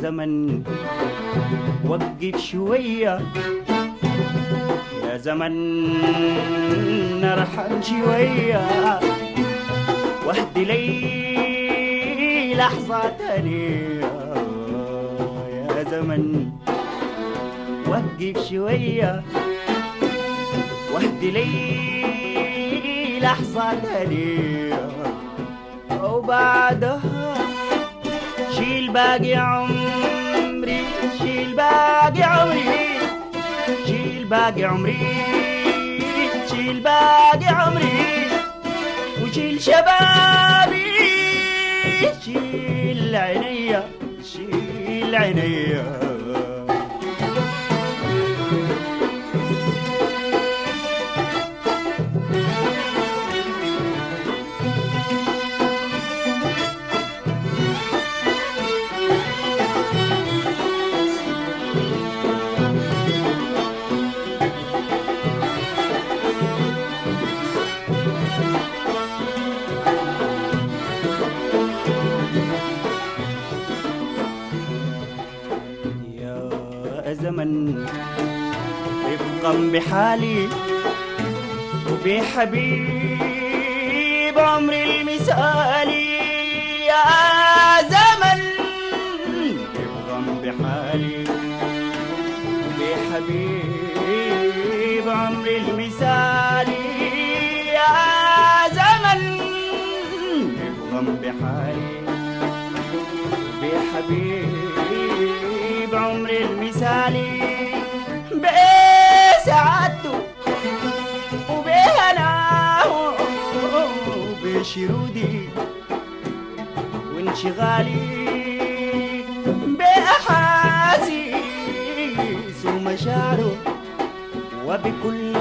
زمن وقف شوية يا زمن ارحم شوية واهدي لي لحظة تانية يا زمن وقف شوية واهدي لي لحظة تانية وبعدها شيل باقي عمري شيل باقي عمري شيل باقي عمري شيل باقي عمري وشيل شبابي شيل عينيا شيل عينيا يا زمن رفقا بحالي وبحبيب عمري المثالي يا زمن رفقا بحالي وبحبيب عمري المثالي يا زمن رفقا بحالي بحبيب عمري المثالي بسعادته وبهناه وبشرودي وانشغالي بأحاسيس ومشاعره وبكل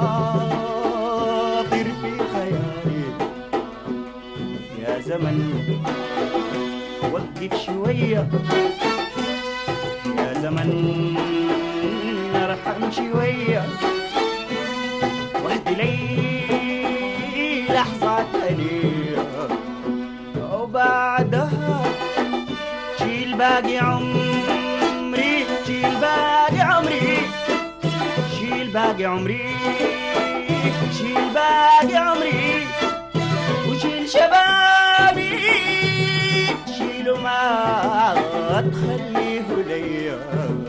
خاطر في خيالي يا زمن وقف شوية يا زمن ارحم شوية واهدي لي لحظة تانية وبعدها شيل باقي عمري شيل باقي عمري شيل باقي عمري شيل باقي عمري وشيل شبابي شيلوا ما تخليه ليا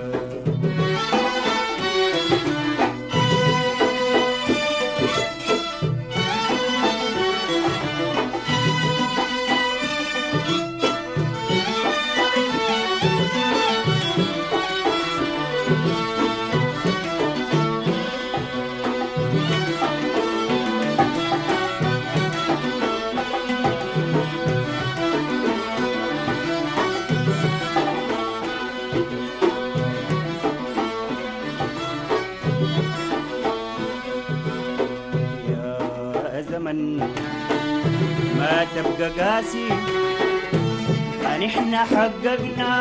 يا زمن ما تبقى قاسي أن إحنا حققنا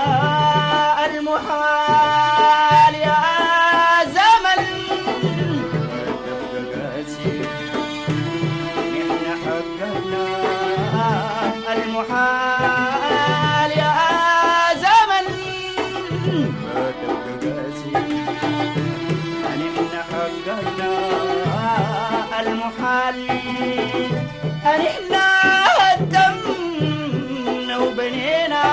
المحال يا زمن ما تبقى قاسي أن إحنا حققنا المحال يا زمن ما تبقى قاسي أن إحنا حققنا المحال أن إحنا هدمنا وبنينا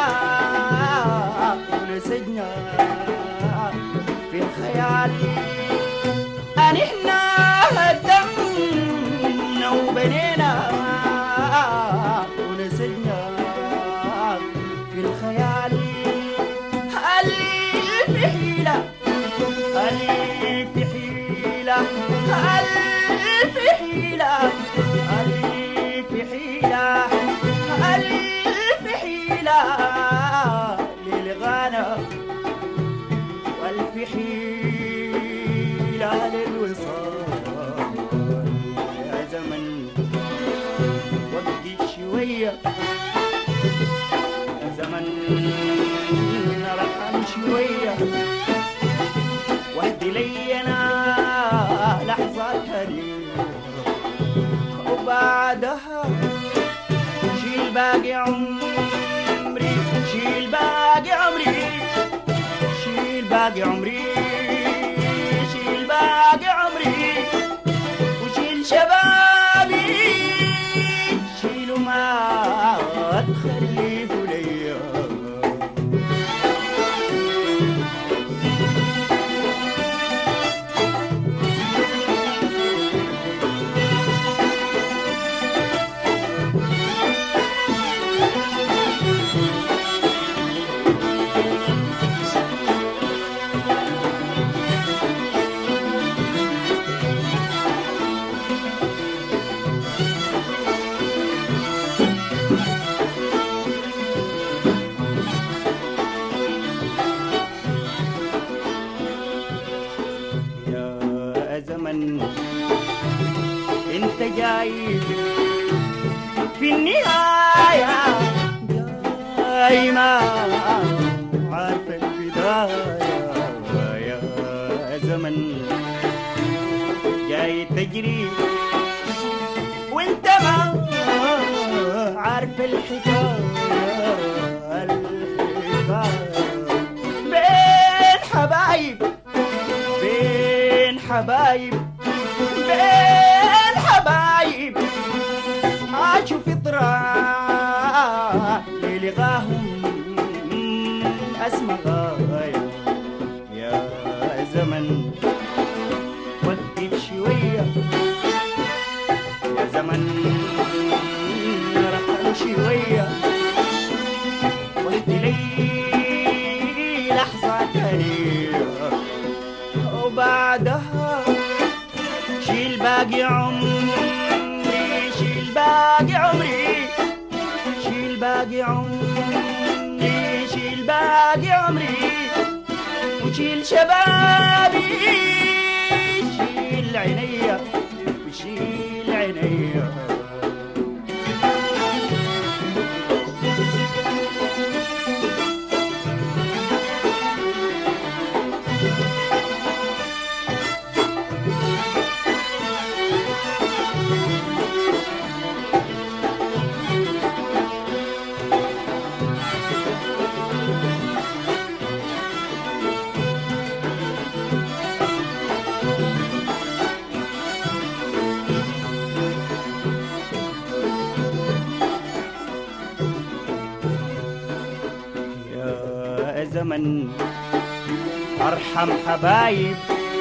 ونسجنا في الخيال أن إحنا هدمنا وبنينا ونسجنا في الخيال ألف حيلة ألف حيلة ألف حيلة ألف حيلة ألف حيلة للغنى وألف حيلة للوصال يا زمن وقف شوية يا زمن ارحم شوية واهدي لي انا لحظة هدية وبعدها شيل باقي عمري شيل باقي عمري باقي عمري شيل باقي عمري وشيل شبابي شيلوا ما تخليه ليا يا زمن انت جاي في النهاية جاي ما عارف البداية يا زمن جاي تجري وانت ما عارف الحكاية الحكاية بين حبايب بين حبايب بين حبايب عاشوا فطرة للغاهم أسمى غاية يا زمن وقف شوية يا زمن رحل شوية واهدي لي لحظة تانية وبعدها شيل باقي عمري شيل باقي عمري شيل باقي عمري شيل باقي عمري وشيل شبابي شيل عينيا وشيل عينيا يا زمن ارحم حبايب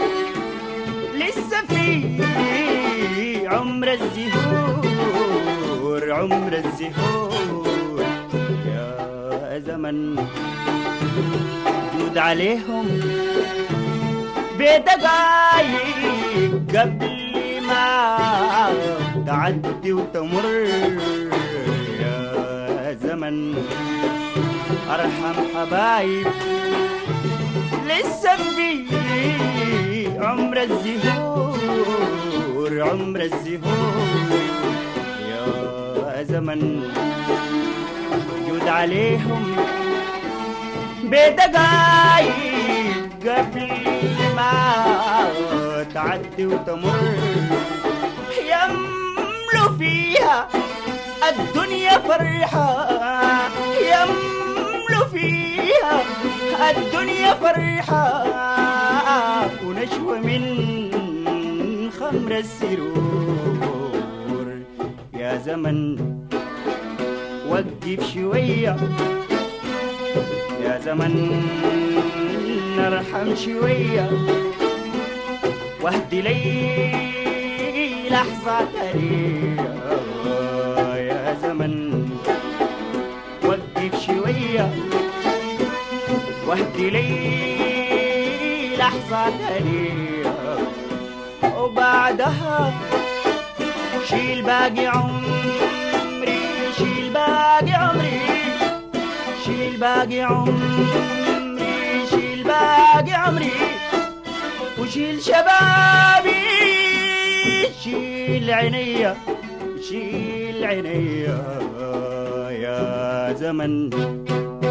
لسه في عمر الزهور عمر الزهور يا زمن جود عليهم بدقايق قبل ما تعدي وتمر يا زمن ارحم حبايب لسه في عمر الزهور عمر الزهور يا زمن وجود عليهم بدقايق قبل ما تعدي وتمر يملوا فيها الدنيا فرحة يملوا فيها الدنيا فرحة ونشوة من خمر السرور يا زمن وقف شوية يا زمن ارحم شوية واهدي لي لحظة تانية يا زمن وقف شوية واهدي لي لحظة تانية وبعدها شيل باقي عمري شيل باقي عمري شيل باقي عمري شيل باقي عمري وشيل شبابي شيل عينيا شيل عينيا يا زمن